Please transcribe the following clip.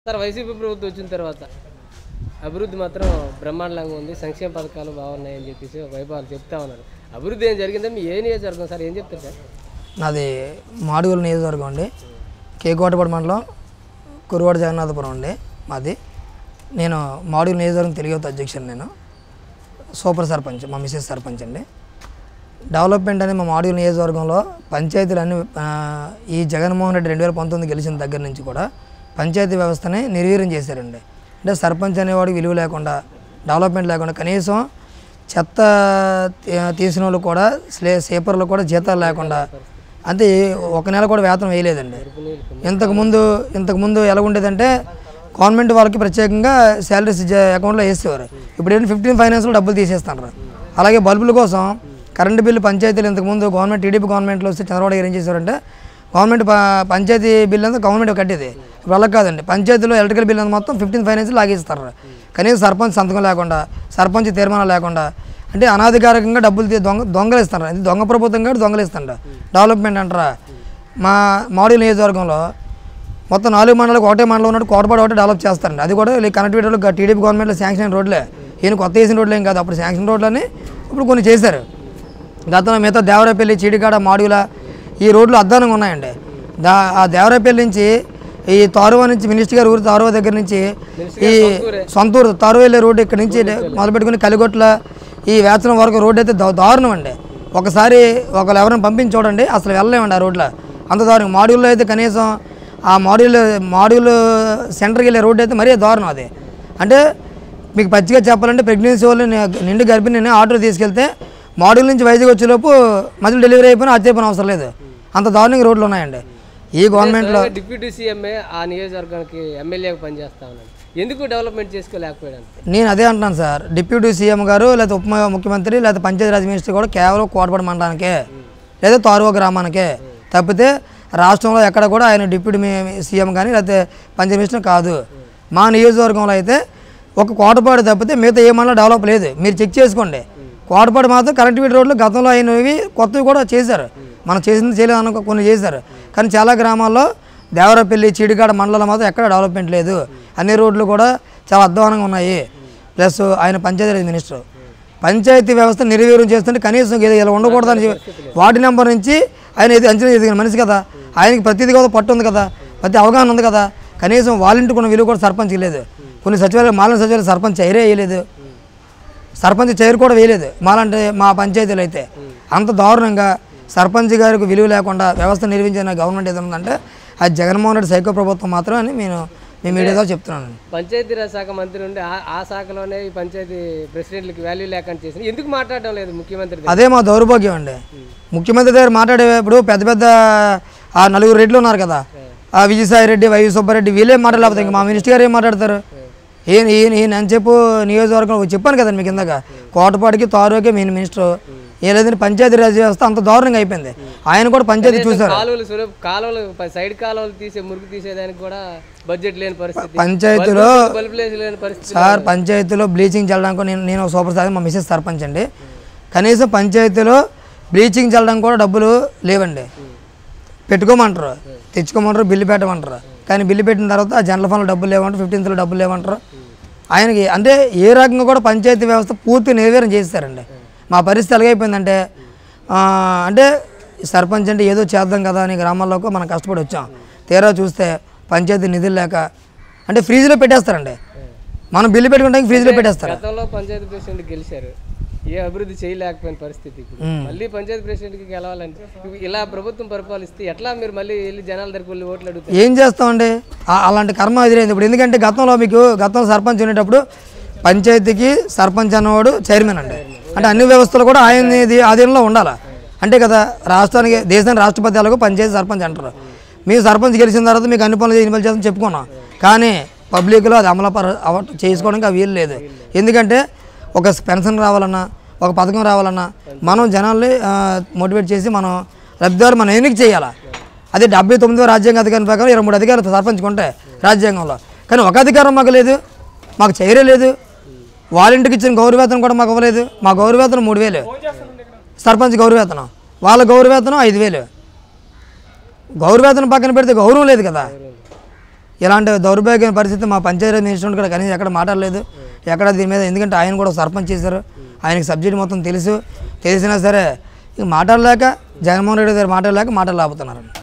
Sir YCP ప్రభుత్వం వచ్చిన తర్వాత అభివృద్ధి మాత్రం బ్రహ్మాండంగా ఉంది సంక్షేమ పథకాలు బాగున్నాయని చెప్పేసి ఒకవైపు వాళ్ళు చెప్తా ఉన్నారు అభివృద్ధి ఏం జరిగిందని మీ ఏ నియోజకవర్గం సార్ ఏం చెప్తారు సార్ నాది మాడుగుల నియోజకవర్గం అండి కేకోటపాడు మండలం కురువాడ జగన్నాథపురం అండి మాది నేను మాడుగుల నియోజకవర్గం తెలుగు యువత అధ్యక్షుడు నేను సూపర్ సర్పంచ్ మా మిసెస్ సర్పంచ్ అండి డెవలప్మెంట్ అనేది మా మాడుగుల నియోజకవర్గంలో పంచాయతీలు అన్ని ఆ, ఈ జగన్మోహన్ రెడ్డి రెండు వేల పంతొమ్మిది గెలిచిన దగ్గర నుంచి కూడా పంచాయతీ వ్యవస్థని నిర్వీర్యం చేశారండి అంటే సర్పంచ్ అనేవాడికి విలువ లేకుండా డెవలప్మెంట్ లేకుండా కనీసం చెత్త తీ- తీసిన వాళ్ళు కూడా స్లే సేపర్లు కూడా జీతాలు లేకుండా అంతే ఒక నెల కూడా వేతనం వేయలేదండి ఇంతకుముందు ఇంతకుముందు ఎలా ఉండేదంటే గవర్నమెంట్ వాళ్ళకి ప్రత్యేకంగా శాలరీస్ అకౌంట్లో వేసేవారు ఇప్పుడు ఏంటి ఫిఫ్టీన్ ఫైనాన్స్లో డబ్బులు తీసేస్తున్నారు అలాగే బల్బుల కోసం కరెంటు బిల్లు పంచాయతీలు ఇంతకుముందు గవర్నమెంట్ టీడీపీ గవర్నమెంట్లో వస్తే చంద్రబాబు గారు ఏం చేశారంటే గవర్నమెంట్ ప- పంచాయతీ బిల్ అంతా గవర్నమెంట్ కట్టేది ఇప్పుడు అలా కాదండి పంచాయతీలో ఎలక్ట్రికల్ బిల్ అంతా మొత్తం ఫిఫ్టీన్ ఫైనాన్స్ లాగేస్తారు కనీసం సర్పంచ్ సంతకం లేకుండా సర్పంచ్ తీర్మానం లేకుండా అంటే అనాధికారికంగా డబ్బులు తీ- దొంగ దొంగలు ఇస్తారు ఇది దొంగ ప్రభుత్వం కాబట్టి దొంగలు ఇస్తాడు డెవలప్మెంట్ అంటారా మా మాడ్యూల్ నియోజకవర్గంలో మొత్తం నాలుగు మండలాలకు ఒకటే మండలం ఉన్నట్టు కోటపాడు ఒకటి డెవలప్ చేస్తారండి అది కూడా కనెక్టివిటీలో టీడీపీ గవర్నమెంట్లో శాంక్షన్ అయిన రోడ్లే ఈయన కొత్త వేసిన రోడ్లు ఏం కాదు అప్పుడు శాంక్షన్ రోడ్లని ఇప్పుడు కొన్ని చేశారు గతంలో మిగతా దేవరాపల్లి చీడికాడ మాడుగుల ఈ రోడ్లు అద్దానంగా ఉన్నాయండి దా ఆ దేవరాపల్లి నుంచి ఈ తారువా నుంచి మినిస్టర్ గారి ఊరు తారువా దగ్గర నుంచి ఈ సొంతూరు తారువా వెళ్ళే రోడ్డు ఇక్కడ నుంచి మొదలుపెట్టుకుని కలిగొట్ల ఈ వేచనం వరకు రోడ్డు అయితే దా- దారుణం అండి ఒకసారి ఒకరు ఎవరైనా పంపించి చూడండి అసలు వెళ్ళలేమండి ఆ రోడ్లో అంత దారుణం మాడ్యూల్లో అయితే కనీసం ఆ మాడ్యూల్ మాడ్యూల్ సెంటర్కి వెళ్ళే రోడ్డు అయితే మరీ దారుణం అది అంటే మీకు పచ్చిగా చెప్పాలంటే ప్రెగ్నెన్సీ వాళ్ళు ని- నిండు గర్భిణిని ఆటో తీసుకెళ్తే మాడ్యూల్ నుంచి వైజాగ్ వచ్చేలోపు మధ్యలో డెలివరీ అయిపోయినా ఆశ్చర్యపోయిన అవసరం లేదు అంత దారుణంగా రోడ్లు ఉన్నాయండి ఈ గవర్నమెంట్లో డిప్యూటీ సీఎంఏ ఆ నియోజకవర్గానికి ఎమ్మెల్యేగా పనిచేస్తా ఉన్నాడు ఎందుకు డెవలప్మెంట్ చేసుకోలేకపోయాడు నేను అదే అంటున్నాను సార్ డిప్యూటీ సీఎం గారు లేదా ఉప ముఖ్యమంత్రి లేదా పంచాయతీరాజ్ మినిస్టర్ కూడా కేవలం కోటపడి మండలానికే లేదా తారువ గ్రామానికే తప్పితే రాష్ట్రంలో ఎక్కడ కూడా ఆయన డిప్యూటీ మీ- సీఎం కానీ లేకపోతే పంచాయతీ మినిస్టర్ కాదు మా నియోజకవర్గంలో అయితే ఒక కోటపాడు తప్పితే మిగతా ఏ మండలం డెవలప్ లేదు మీరు చెక్ చేసుకోండి కోటపాడు మాత్రం కనెక్టివిటీ రోడ్లు గతంలో అయినవి కొత్తవి కూడా చేశారు మనం చేసింది చేయలేదు అనుకో కొన్ని చేశారు కానీ చాలా గ్రామాల్లో దేవరపల్లి చీడికాడ మండలం మాత్రం ఎక్కడ డెవలప్మెంట్ లేదు అన్ని రోడ్లు కూడా చాలా అధ్వానంగా ఉన్నాయి ప్లస్ ఆయన పంచాయతీరాజ్ మినిస్టర్ పంచాయతీ వ్యవస్థ నిర్వీర్యం చేస్తుంటే కనీసం ఇది ఇలా ఉండకూడదని చెప్పి వార్డు నెంబర్ నుంచి ఆయన ఇది అంచనా ఎదిగిన మనిషి కదా ఆయనకి ప్రతిదీ కూడా పట్టు ఉంది కదా ప్రతి అవగాహన ఉంది కదా కనీసం వాళ్ళ ఇంటికి ఉన్న విలువ కూడా సర్పంచ్కి లేదు కొన్ని సచివాలయం మాలిన సచివాలయం సర్పంచ్ చైరే వేయలేదు సర్పంచ్ చైర్ కూడా వేయలేదు మాలంటే మా పంచాయతీలో అయితే అంత దారుణంగా సర్పంచ్ గారికి విలువ లేకుండా వ్యవస్థ నిర్వహించిన గవర్నమెంట్ ఏదైనా ఉందంటే అది జగన్మోహన్ రెడ్డి సైకో ప్రభుత్వం మాత్రమే అని నేను మీ మీడియాలో చెప్తున్నాను పంచాయతీరాజ్ శాఖ మంత్రి నుండి ఆ- ఆ శాఖలోనే ఈ పంచాయతీ ప్రెసిడెంట్లకి వాల్యూ లేకుండా చేసింది ఎందుకు మాట్లాడడం లేదు ముఖ్యమంత్రి దగ్గర? అదే మా దౌర్భాగ్యం అండి ముఖ్యమంత్రి దగ్గర మాట్లాడేటప్పుడు పెద్ద పెద్ద ఆ నలుగురు రెడ్లు ఉన్నారు కదా ఆ విజయసాయి రెడ్డి వై సుబ్బారెడ్డి వీళ్ళే మాట్లాడలేకపోతే ఇంకా మా మినిస్టర్ గారు ఏం మాట్లాడతారు ఈయన ఈయన ఈయన అని చెప్పు నియోజకవర్గం చెప్పాను కదండి మీకు ఇందాక కోటపాటికి తారుకి మీ మినిస్టర్ ఏ లేదని పంచాయతీ రాజ్ వ్యవస్థ అంత దారుణంగా అయిపోయింది ఆయన కూడా పంచాయతీ చూశారు కాలువలు సులభ కాలువలు ప- సైడ్ కాలువలు తీసే మురుగు తీసేదానికి కూడా బడ్జెట్ లేని పరిస్థితి పంచాయతీలో బల్బ్ లేని పరిస్థితి సార్ పంచాయతీలో బ్లీచింగ్ చల్లడానికి నేను నేను ఒక సూపర్ స్టార్ మా మిసెస్ సర్పంచ్ అండి కనీసం పంచాయతీలో బ్లీచింగ్ చల్లడానికి కూడా డబ్బులు లేవండి పెట్టుకోమంటారు తెచ్చుకోమంటారు బిల్లు పెట్టమంటారు కానీ బిల్లు పెట్టిన తర్వాత ఆ జనరల్ ఫండ్లో డబ్బులు లేవంటారు ఫిఫ్టీన్త్లో డబ్బులు లేవంటారు ఆయనకి అంటే ఏ రకంగా కూడా పంచాయతీ వ్యవస్థ పూర్తి నిర్వీర్యం చేస్తారండి మా పరిస్థితి ఎలాగైపోయిందంటే ఆ, అంటే సర్పంచ్ అంటే ఏదో చేద్దాం కదా అని గ్రామాల్లోకి మనం కష్టపడి వచ్చాం తీరా చూస్తే పంచాయతీ నిధులు లేక అంటే ఫ్రీజ్లో పెట్టేస్తారండి మనం బిల్లు పెట్టుకుంటానికి ఫ్రీజ్లో పెట్టేస్తారు గతంలో పంచాయతీ ప్రెసిడెంట్ గెలిచారు ఏ అభివృద్ధి చేయలేకపోయిన పరిస్థితి ఇప్పుడు మళ్ళీ పంచాయతీ ప్రెసిడెంట్కి గెలవాలంటే ఇప్పుడు ఇలా ప్రభుత్వం పరిపాలిస్తే ఎట్లా మీరు మళ్ళీ వెళ్ళి జనాల దగ్గరికి వెళ్ళి ఓట్లు అడుగుతారు ఏం చేస్తామండి ఆ- అలాంటి కర్మ ఎదురైంది ఇప్పుడు ఎందుకంటే గతంలో మీకు గతంలో సర్పంచ్ ఉండేటప్పుడు పంచాయతీకి సర్పంచ్ అన్నవాడు చైర్మన్ అండి అంటే అన్ని వ్యవస్థలు కూడా ఆయన ఇది ఆధీనంలో ఉండాలి అంటే కదా రాష్ట్రానికి దేశానికి రాష్ట్రపతి ఎలాగో పంచాయతీ సర్పంచ్ అంటారు మీరు సర్పంచ్ గెలిచిన తర్వాత మీకు అన్ని పనులు ఎన్ని పనులు చేస్తామని చెప్పుకున్నాం కానీ పబ్లిక్లో అది అమలు పర అవ- చేసుకోవడానికి ఆ వీలు లేదు ఎందుకంటే ఒక పెన్షన్ రావాలన్నా ఒక పథకం రావాలన్నా మనం జనాల్ని మోటివేట్ చేసి మనం లబ్ధిదారు మనం ఎన్నిక చేయాలా అదే డెబ్బై తొమ్మిదో రాజ్యాంగ అధికారం ప్రకారం ఇరవై మూడు అధికారులు సర్పంచ్కి ఉంటాయి రాజ్యాంగంలో కానీ ఒక అధికారం మాకు లేదు మాకు చేయరే లేదు వాళ్ళ ఇంటికి ఇచ్చిన గౌరవేతనం కూడా మాకు ఇవ్వలేదు మా గౌరవేతనం మూడు వేలు సర్పంచ్ గౌరవేతనం వాళ్ళ గౌరవేతనం ఐదు వేలు గౌరవేతనం పక్కన పెడితే గౌరవం లేదు కదా ఇలాంటి దౌర్భాగ్య పరిస్థితి మా పంచాయతీ మినిస్టర్ కూడా కనీసం ఎక్కడ మాట్లాడలేదు ఎక్కడ దీని మీద ఎందుకంటే ఆయన కూడా సర్పంచ్ చేశారు ఆయనకి సబ్జెక్ట్ మొత్తం తెలుసు తెలిసినా సరే ఇక మాట్లాడలేక జగన్మోహన్ రెడ్డి గారు మాట్లాడలేక మాట్లాడలేకపోతున్నారు